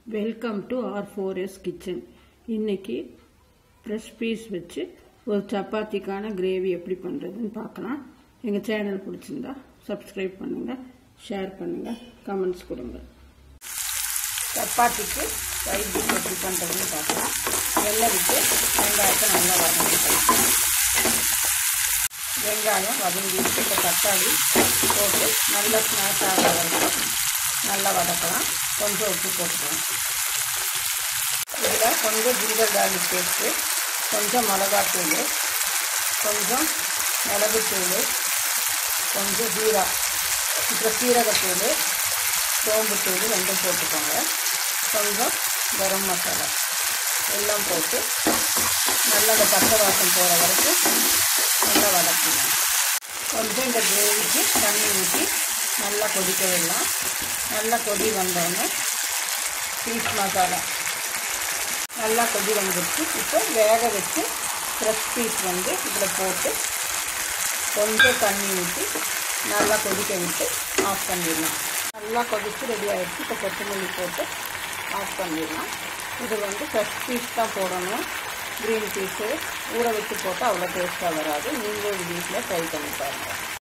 welcome to R four S kitchen இன்னைக்கு fresh peas வச்சு ஒரு சப்பாத்திக்கான கிரேவி எப்படி பண்ணுறதுன்னு பார்க்கலாம் எங்கள் சேனல் பிடிச்சிருந்தா சப்ஸ்கிரைப் பண்ணுங்கள் ஷேர் பண்ணுங்கள் கமெண்ட்ஸ் கொடுங்க சப்பாத்திக்கு சைட் டிஷ் எப்படி பண்ணுறதுன்னு பார்க்கலாம் எண்ணெய் விட்டு வெங்காயத்தை நல்லா வதங்கிக்கலாம் வெங்காயம் வதங்கி இப்போ தக்காளி போட்டு நல்லா ஸ்மாஷ் ஆகிற வரைக்கும் நல்லா வதக்கலாம் கொஞ்சம் உப்பு போட்டுக்கலாம் இதில் கொஞ்சம் ஜிஞ்சர் கார்லிக் பேஸ்ட்டு கொஞ்சம் மிளகாத்தூள் கொஞ்சம் மிளகுத்தூள் கொஞ்சம் ஜீரா அப்புறம் சீரகத்தூள் சோம்புத்தூள் ரெண்டும் போட்டுக்கோங்க கொஞ்சம் கரம் மசாலா எல்லாம் போட்டு நல்லா அந்த பச்சை வாசம் போகிற வரைக்கும் நல்லா வதக்கணும் கொஞ்சம் இந்த கிரேவிக்கு தண்ணி ஊற்றி நல்லா கொதிக்க விடலாம் நல்லா கொதி வந்தோடனே பீஸ் மசாலா நல்லா கொதி வந்துடுச்சு இப்போ வேக வச்சு ஃப்ரெஷ் பீஸ் வந்து இதில் போட்டு கொஞ்சம் தண்ணி ஊற்றி நல்லா கொதிக்க விட்டு ஆஃப் பண்ணிடலாம் நல்லா கொதித்து ரெடி ஆகிடுச்சு இப்போ கொத்தமல்லி போட்டு ஆஃப் பண்ணிடலாம் இது வந்து ஃப்ரெஷ் பீஸ் தான் போடணும் க்ரீன் பீஸு ஊற வச்சு போட்டால் அவ்வளோ டேஸ்ட்டாக வராது நீங்களும் வீட்டில் ட்ரை பண்ணி பாருங்கள்